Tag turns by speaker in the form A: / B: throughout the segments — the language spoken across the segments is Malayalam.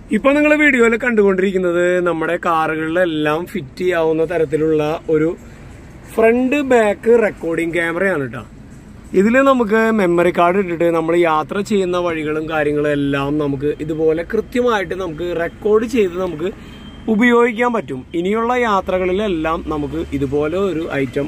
A: ഇപ്പൊ നിങ്ങൾ വീഡിയോയിൽ കണ്ടുകൊണ്ടിരിക്കുന്നത് നമ്മുടെ കാറുകളിലെല്ലാം ഫിറ്റ് ചെയ്യാവുന്ന തരത്തിലുള്ള ഒരു ഫ്രണ്ട് ബാക്ക് റെക്കോർഡിംഗ് ക്യാമറയാണ് കേട്ടോ ഇതിൽ നമുക്ക് മെമ്മറി കാർഡ് ഇട്ടിട്ട് നമ്മൾ യാത്ര ചെയ്യുന്ന വഴികളും കാര്യങ്ങളും എല്ലാം നമുക്ക് ഇതുപോലെ കൃത്യമായിട്ട് നമുക്ക് റെക്കോർഡ് ചെയ്ത് നമുക്ക് ഉപയോഗിക്കാൻ പറ്റും ഇനിയുള്ള യാത്രകളിലെല്ലാം നമുക്ക് ഇതുപോലെ ഒരു ഐറ്റം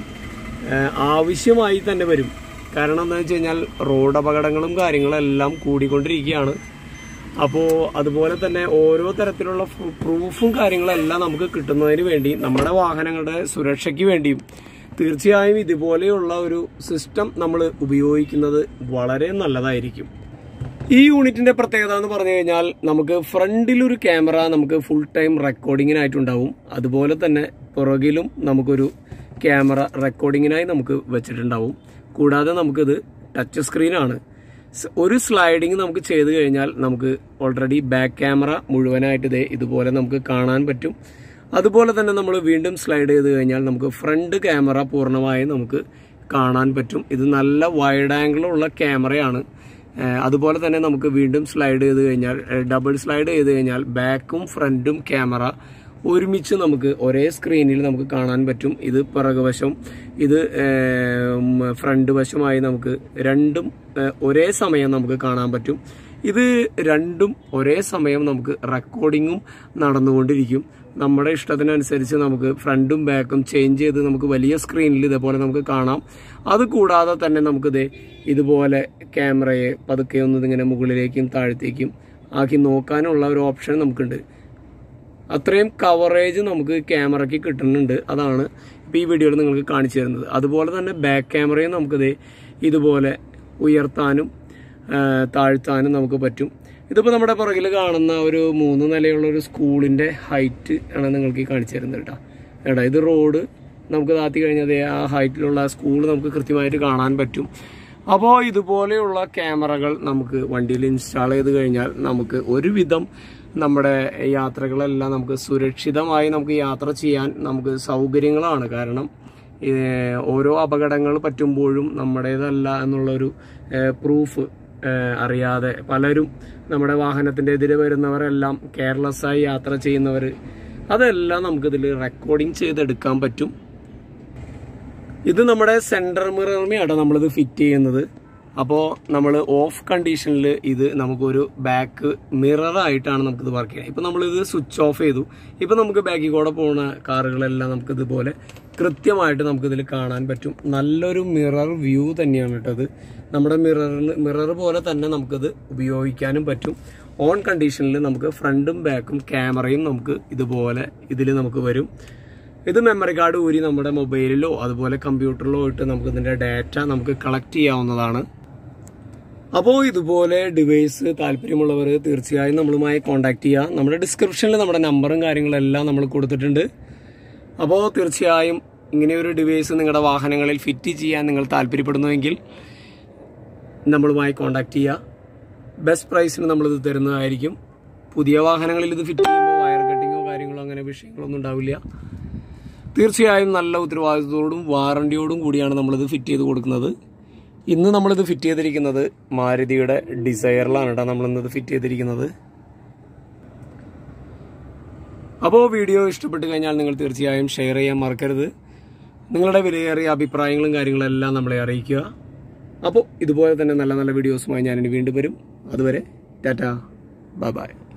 A: ആവശ്യമായി തന്നെ വരും കാരണം എന്താ വെച്ച് കഴിഞ്ഞാൽ റോഡ് അപകടങ്ങളും കാര്യങ്ങളും എല്ലാം കൂടിക്കൊണ്ടിരിക്കുകയാണ് അപ്പോൾ അതുപോലെ തന്നെ ഓരോ തരത്തിലുള്ള ഫ്രൂ- പ്രൂഫും കാര്യങ്ങളെല്ലാം നമുക്ക് കിട്ടുന്നതിന് വേണ്ടി നമ്മുടെ വാഹനങ്ങളുടെ സുരക്ഷയ്ക്ക് വേണ്ടിയും തീർച്ചയായും ഇതുപോലെയുള്ള ഒരു സിസ്റ്റം നമ്മൾ ഉപയോഗിക്കുന്നത് വളരെ നല്ലതായിരിക്കും ഈ യൂണിറ്റിന്റെ പ്രത്യേകത എന്ന് പറഞ്ഞു കഴിഞ്ഞാൽ നമുക്ക് ഫ്രണ്ടിൽ ഒരു ക്യാമറ നമുക്ക് ഫുൾ ടൈം റെക്കോർഡിങ്ങിനായിട്ടുണ്ടാവും അതുപോലെ തന്നെ പുറകിലും നമുക്കൊരു ക്യാമറ റെക്കോർഡിങ്ങിനായി നമുക്ക് വെച്ചിട്ടുണ്ടാവും കൂടാതെ നമുക്കിത് ടച്ച് സ്ക്രീനാണ് സ് ഒരു സ്ലൈഡിങ് നമുക്ക് ചെയ്ത് കഴിഞ്ഞാൽ നമുക്ക് ഓൾറെഡി ബാക്ക് ക്യാമറ മുഴുവനായിട്ട് ഇതേ ഇതുപോലെ നമുക്ക് കാണാൻ പറ്റും അതുപോലെ തന്നെ നമ്മൾ വീണ്ടും സ്ലൈഡ് ചെയ്ത് കഴിഞ്ഞാൽ നമുക്ക് ഫ്രണ്ട് ക്യാമറ പൂർണ്ണമായും നമുക്ക് കാണാൻ പറ്റും ഇത് നല്ല വൈഡ് ആംഗിളുള്ള ക്യാമറയാണ് ഏഹ് അതുപോലെ തന്നെ നമുക്ക് വീണ്ടും സ്ലൈഡ് ചെയ്ത് കഴിഞ്ഞാൽ ഡബിൾ സ്ലൈഡ് ചെയ്ത് കഴിഞ്ഞാൽ ബാക്കും ഫ്രണ്ടും ക്യാമറ ഒരുമിച്ച് നമുക്ക് ഒരേ സ്ക്രീനിൽ നമുക്ക് കാണാൻ പറ്റും ഇത് പിറകുവശം ഇത് ഏഹ്, ഫ്രണ്ട് വശമായി നമുക്ക് രണ്ടും ഏഹ്, ഒരേ സമയം നമുക്ക് കാണാൻ പറ്റും ഇത് രണ്ടും ഒരേ സമയം നമുക്ക് റെക്കോർഡിങ്ങും നടന്നുകൊണ്ടിരിക്കും നമ്മുടെ ഇഷ്ടത്തിനനുസരിച്ച് നമുക്ക് ഫ്രണ്ടും ബാക്കും ചേഞ്ച് ചെയ്ത് നമുക്ക് വലിയ സ്ക്രീനിൽ ഇതേപോലെ നമുക്ക് കാണാം അത് കൂടാതെ തന്നെ നമുക്കിത് ഇതുപോലെ ക്യാമറയെ പതുക്കെ ഒന്ന് ഇങ്ങനെ മുകളിലേക്കും താഴത്തേക്കും ആക്കി നോക്കാനുള്ള ഒരു ഓപ്ഷൻ നമുക്കുണ്ട് അത്രയും കവറേജ് നമുക്ക് ക്യാമറയ്ക്ക് കിട്ടുന്നുണ്ട് അതാണ് ഇപ്പോൾ ഈ വീഡിയോയിൽ നിങ്ങൾക്ക് കാണിച്ചു തരുന്നത് അതുപോലെ തന്നെ ബാക്ക് ക്യാമറയും നമുക്കിത് ഇതുപോലെ ഉയർത്താനും ആ, താഴ്ത്താനും നമുക്ക് പറ്റും ഇതിപ്പോൾ നമ്മുടെ പുറകിൽ കാണുന്ന ഒരു മൂന്ന് നിലയുള്ള ഒരു സ്കൂളിൻ്റെ ഹൈറ്റ് ആണ് നിങ്ങൾക്ക് ഈ കാണിച്ചു തരുന്നത് കേട്ടോ എടാ ഇത് റോഡ് നമുക്ക് താത്തി കഴിഞ്ഞാൽ ദേ ആ ഹൈറ്റിലുള്ള സ്കൂൾ നമുക്ക് കൃത്യമായിട്ട് കാണാൻ പറ്റും അപ്പോൾ ഇതുപോലെയുള്ള ക്യാമറകൾ നമുക്ക് വണ്ടിയിൽ ഇൻസ്റ്റാൾ ചെയ്ത് കഴിഞ്ഞാൽ നമുക്ക് ഒരുവിധം നമ്മുടെ യാത്രകളെല്ലാം നമുക്ക് സുരക്ഷിതമായി നമുക്ക് യാത്ര ചെയ്യാൻ നമുക്ക് സൗകര്യങ്ങളാണ് കാരണം ഏഹ്, ഓരോ അപകടങ്ങൾ പറ്റുമ്പോഴും നമ്മുടേതല്ല എന്നുള്ളൊരു പ്രൂഫ് അറിയാതെ പലരും നമ്മുടെ വാഹനത്തിൻ്റെ എതിരെ വരുന്നവരെല്ലാം കെയർലെസ്സായി യാത്ര ചെയ്യുന്നവർ അതെല്ലാം നമുക്കിതിൽ റെക്കോർഡിങ് ചെയ്തെടുക്കാൻ പറ്റും ഇത് നമ്മുടെ സെൻട്രൽ മിററിനെയാണ് നമ്മളിത് ഫിറ്റ് ചെയ്യുന്നത് അപ്പോൾ നമ്മൾ ഓഫ് കണ്ടീഷനിൽ ഇത് നമുക്കൊരു ബാക്ക് മിററായിട്ടാണ് നമുക്കിത് വർക്ക് ചെയ്യുന്നത് ഇപ്പം നമ്മളിത് സ്വിച്ച് ഓഫ് ചെയ്തു ഇപ്പം നമുക്ക് ബാക്കിൽ കൂടെ പോകുന്ന കാറുകളെല്ലാം നമുക്ക് ഇതുപോലെ കൃത്യമായിട്ട് നമുക്കിതിൽ കാണാൻ പറ്റും നല്ലൊരു മിറർ വ്യൂ തന്നെയാണ് കേട്ടത് നമ്മുടെ മിററിന് മിറർ പോലെ തന്നെ നമുക്കിത് ഉപയോഗിക്കാനും പറ്റും ഓൺ കണ്ടീഷനിൽ നമുക്ക് ഫ്രണ്ടും ബാക്കും ക്യാമറയും നമുക്ക് ഇതുപോലെ ഇതിൽ നമുക്ക് വരും ഇത് മെമ്മറി കാർഡ് ഊരി നമ്മുടെ മൊബൈലിലോ അതുപോലെ കമ്പ്യൂട്ടറിലോ ഇട്ട് നമുക്ക് ഇതിന്റെ ഡാറ്റ നമുക്ക് കളക്ട് ചെയ്യാവുന്നതാണ് അപ്പോൾ ഇതുപോലെ ഡിവൈസ് താല്പര്യമുള്ളവർ തീർച്ചയായും നമ്മളുമായി കോൺടാക്ട് ചെയ്യുക നമ്മുടെ ഡിസ്ക്രിപ്ഷനിൽ നമ്മുടെ നമ്പറും കാര്യങ്ങളെല്ലാം നമ്മൾ കൊടുത്തിട്ടുണ്ട് അപ്പോൾ തീർച്ചയായും ഇങ്ങനെ ഒരു ഡിവൈസ് നിങ്ങളുടെ വാഹനങ്ങളിൽ ഫിറ്റ് ചെയ്യാൻ നിങ്ങൾ താല്പര്യപ്പെടുന്നുവെങ്കിൽ നമ്മളുമായി കോൺടാക്ട് ചെയ്യുക ബെസ്റ്റ് പ്രൈസിന് നമ്മളിത് തരുന്നതായിരിക്കും പുതിയ വാഹനങ്ങളിൽ ഇത് ഫിറ്റ് ചെയ്യുമ്പോൾ വയർ കട്ടിങ്ങോ കാര്യങ്ങളോ അങ്ങനെ വിഷയങ്ങളൊന്നും ഉണ്ടാവില്ല തീർച്ചയായും നല്ല ഉത്തരവാദിത്തത്തോടും വാറണ്ടിയോടും കൂടിയാണ് നമ്മളിത് ഫിറ്റ് ചെയ്ത് കൊടുക്കുന്നത് ഇന്ന് നമ്മളിത് ഫിറ്റ് ചെയ്തിരിക്കുന്നത് മാരുതിയുടെ ഡിസയറിലാണ് കേട്ടോ നമ്മളിന്നത് ഫിറ്റ് ചെയ്തിരിക്കുന്നത് അപ്പോൾ വീഡിയോ ഇഷ്ടപ്പെട്ട് കഴിഞ്ഞാൽ നിങ്ങൾ തീർച്ചയായും ഷെയർ ചെയ്യാൻ മറക്കരുത് നിങ്ങളുടെ വിലയേറിയ അഭിപ്രായങ്ങളും കാര്യങ്ങളും എല്ലാം നമ്മളെ അറിയിക്കുക അപ്പോൾ ഇതുപോലെ തന്നെ നല്ല നല്ല വീഡിയോസുമായി ഞാനിനി വീണ്ടും വരും അതുവരെ ടാറ്റ ബൈ ബൈ